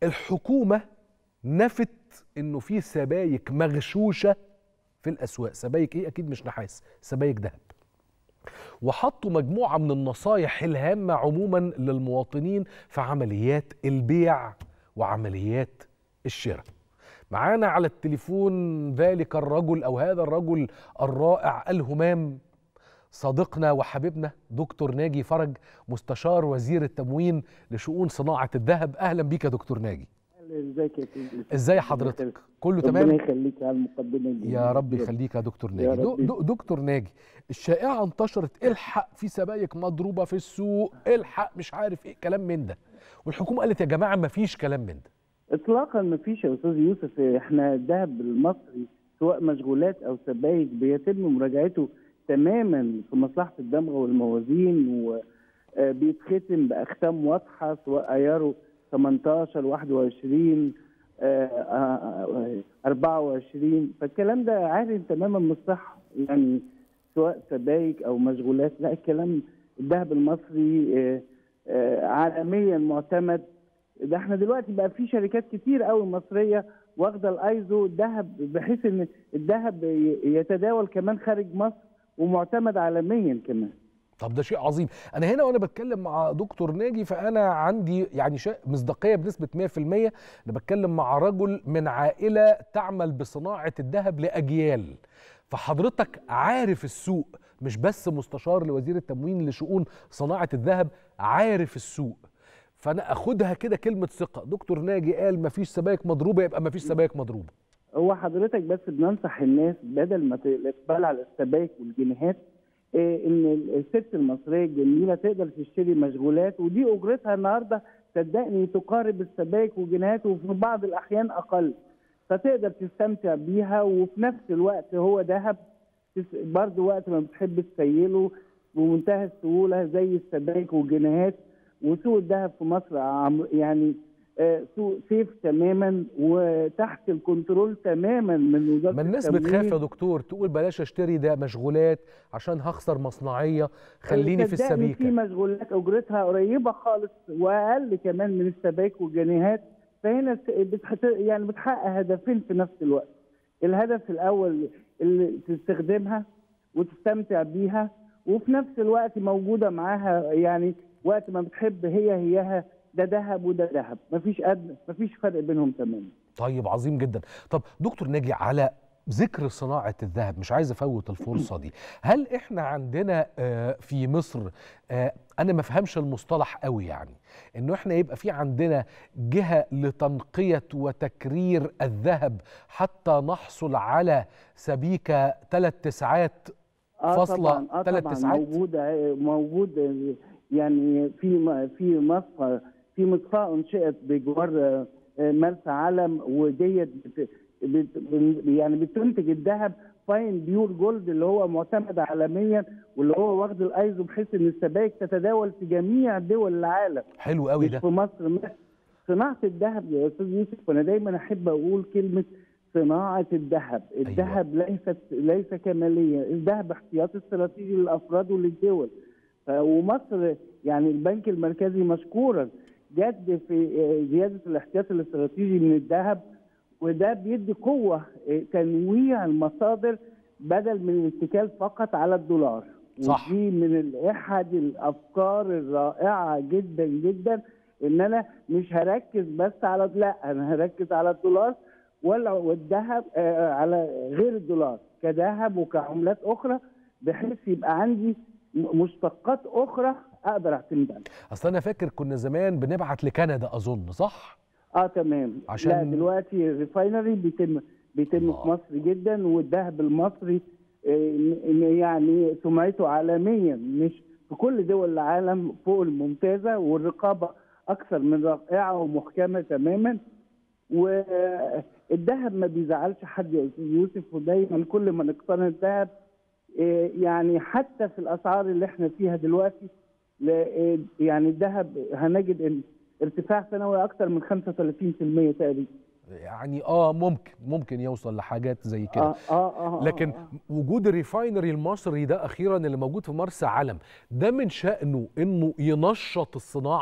الحكومه نفت انه في سبايك مغشوشه في الاسواق سبايك ايه اكيد مش نحاس سبايك ذهب وحطوا مجموعه من النصايح الهامه عموما للمواطنين في عمليات البيع وعمليات الشراء معانا على التليفون ذلك الرجل او هذا الرجل الرائع الهمام صديقنا وحبيبنا دكتور ناجي فرج مستشار وزير التموين لشؤون صناعه الذهب اهلا بيك يا دكتور ناجي ازيك يا سيدي ازاي حضرتك كله ربنا تمام يخليك على المقدمه دي يا رب يخليك يا دكتور ناجي دو رب. دو دكتور ناجي الشائعه انتشرت الحق في سبايك مضروبه في السوق الحق مش عارف ايه كلام من ده والحكومه قالت يا جماعه ما فيش كلام من ده اطلاقا ما فيش يا استاذ يوسف احنا الذهب المصري سواء مشغولات او سبائك بيتم مراجعته تماما في مصلحه الدمغه والموازين وبيتختم باختام واضحه سواء ايارو 18 21 آه، آه، 24 فالكلام ده عارف تماما من الصحه يعني سواء سبائك او مشغولات لا الكلام الذهب المصري آه، آه، عالميا معتمد ده احنا دلوقتي بقى في شركات كتير قوي مصريه واخده الايزو ذهب بحيث ان الذهب ي- يتداول كمان خارج مصر ومعتمد عالميا كمان طب ده شيء عظيم انا هنا وانا بتكلم مع دكتور ناجي فانا عندي يعني شيء مصداقيه بنسبه 100% انا بتكلم مع رجل من عائله تعمل بصناعه الذهب لاجيال فحضرتك عارف السوق مش بس مستشار لوزير التموين لشؤون صناعه الذهب عارف السوق فانا اخدها كده كلمه ثقه دكتور ناجي قال مفيش سبائك مضروبه يبقى مفيش سبائك مضروبه هو حضرتك بس بننصح الناس بدل ما ت- الاقبال على السبائك والجنيهات إيه ان الست المصريه الجميله تقدر تشتري مشغولات ودي اجرتها النهارده صدقني تقارب السبائك والجنيهات وفي بعض الاحيان اقل فتقدر تستمتع بيها وفي نفس الوقت هو ذهب تس- برضه وقت ما بتحب تسيله بمنتهى السهوله زي السبائك والجنيهات وسوق الذهب في مصر عم- يعني آه، سوق سيف تماما وتحت الكنترول تماما من وزاره ما الناس التموين. بتخاف يا دكتور تقول بلاش اشتري ده مشغولات عشان هخسر مصنعيه خليني في صدقني السبيكه في مشغولات اجرتها قريبه خالص واقل كمان من السبائك والجنيهات فهنا س- بتحت... يعني بتحقق هدفين في نفس الوقت الهدف الاول اللي تستخدمها وتستمتع بيها وفي نفس الوقت موجوده معاها يعني وقت ما بتحب هي هيها ده ذهب وده ذهب مفيش قد مفيش فرق بينهم تماما طيب عظيم جدا طب دكتور ناجي على ذكر صناعة الذهب مش عايز أفوت الفرصة دي هل إحنا عندنا آه، في مصر آه، أنا ما فهمش المصطلح قوي يعني إنه إحنا يبقى في عندنا جهة لتنقية وتكرير الذهب حتى نحصل على سبيكة ثلاث تسعات اه فاصلة طبعا اه تلات طبعا تسعات؟ موجود موجود آه، يعني في م- في مصفى في مصفاه انشئت بجوار آه، آه، مرسى علم وديت بت- بت- بن- يعني بتنتج الذهب فاين بيور جولد اللي هو معتمد عالميا واللي هو واخد الايزو بحيث ان السبائك تتداول في جميع دول العالم حلو قوي مش ده في مصر بس. صناعة الذهب يا أستاذ يوسف وأنا دايما أحب أقول كلمة صناعة الذهب، الذهب ليست ليس كمالية، الذهب احتياطي استراتيجي للأفراد وللدول. ف- ومصر يعني البنك المركزي مشكورا جد في آه، زيادة الاحتياط الاستراتيجي من الذهب وده بيدي قوة آه، تنويع المصادر بدل من الاتكال فقط على الدولار. صح. ودي من ال- احد الافكار الرائعه جدا جدا ان انا مش هركز بس على لا انا هركز على الدولار ولا والذهب آه، على غير الدولار كذهب وكعملات اخرى بحيث يبقى عندي م- مشتقات اخرى اقدر اعتمد عليها. أصل أنا فاكر كنا زمان بنبعت لكندا أظن صح؟ اه تمام عشان- لا دلوقتي الريفاينري بيتم بيتم الله. في مصر جدا والذهب المصري آه، إن- يعني سمعته عالميا مش في كل دول العالم فوق الممتازه والرقابه اكثر من رائعه ومحكمه تماما والذهب ما بيزعلش حد يا استاذ يوسف ودايما كل ما نقتني الذهب آه، يعني حتى في الاسعار اللي احنا فيها دلوقتي لا- آه، يعني الذهب هنجد ان ارتفاع سنوي اكثر من 35% تقريبا يعني اه ممكن ممكن يوصل لحاجات زي كده اه اه اه لكن آه. وجود الريفاينري المصري ده اخيرا اللي موجود في مرسى علم ده من شأنه انه ينشط الصناعه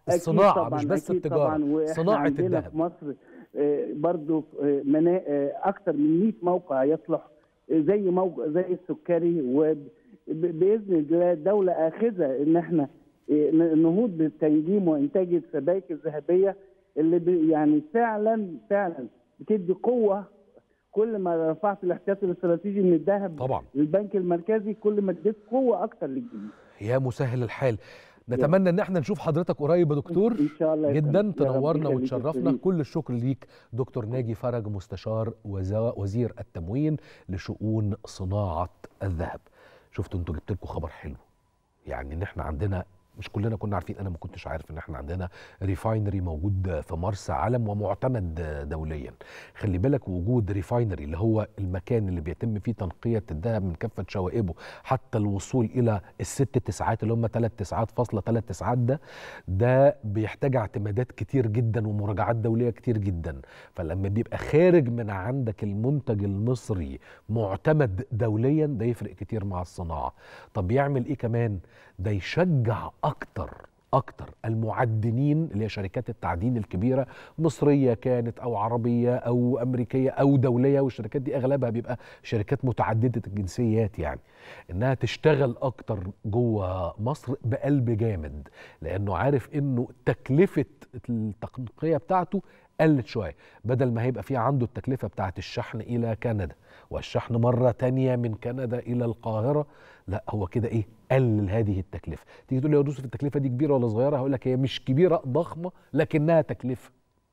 أكيد الصناعه طبعاً، مش بس أكيد التجاره طبعا وإحنا صناعه عندنا الذهب في مصر آه، برضو آه، منا... آه، اكثر من 100 موقع يصلح آه، زي موقع زي السكري وباذن الله الدوله اخذه ان احنا آه، نهوض بالتنجيم وانتاج السبائك الذهبيه اللي ب... يعني فعلا فعلا بتدي قوه كل ما رفعت الاحتياطي الاستراتيجي من الذهب طبعا للبنك المركزي كل ما اديت قوه اكتر للجنيه يا مسهل الحال نتمنى ان احنا نشوف حضرتك قريب يا دكتور ان شاء الله يا جدا فندم. يا رب تنورنا يخليك يا وتشرفنا شريف. كل الشكر ليك دكتور ناجي فرج مستشار وزا- وزير التموين لشؤون صناعه الذهب شفتوا انتوا جبت لكم خبر حلو يعني ان احنا عندنا مش كلنا كنا عارفين انا ما كنتش عارف ان احنا عندنا ريفاينري موجود في مرسى علم ومعتمد دوليا خلي بالك وجود ريفاينري اللي هو المكان اللي بيتم فيه تنقية الذهب من كافة شوائبه حتى الوصول إلى الست تسعات اللي هم ثلاث تسعات فاصلة ثلاث تسعات ده ده بيحتاج اعتمادات كتير جدا ومراجعات دولية كتير جدا فلما بيبقى خارج من عندك المنتج المصري معتمد دوليا ده يفرق كتير مع الصناعة طب يعمل ايه كمان ده يشجع اكتر اكتر المعدنين اللي هي شركات التعدين الكبيره مصريه كانت او عربيه او امريكيه او دوليه والشركات دي اغلبها بيبقى شركات متعدده الجنسيات يعني انها تشتغل اكتر جوه مصر بقلب جامد لانه عارف انه تكلفه التنقيه بتاعته قلت شويه بدل ما هيبقى في عنده التكلفه بتاعت الشحن الى كندا والشحن مره تانية من كندا الى القاهره لا هو كده ايه قلل هذه التكلفه تيجي تقول لي يا يوسف التكلفه دي كبيره ولا صغيره هقول لك هي مش كبيره ضخمه لكنها تكلفه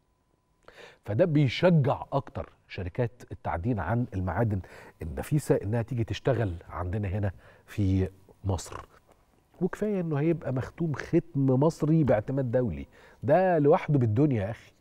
فده بيشجع اكتر شركات التعدين عن المعادن النفيسه انها تيجي تشتغل عندنا هنا في مصر وكفايه انه هيبقى مختوم ختم مصري باعتماد دولي ده لوحده بالدنيا يا اخي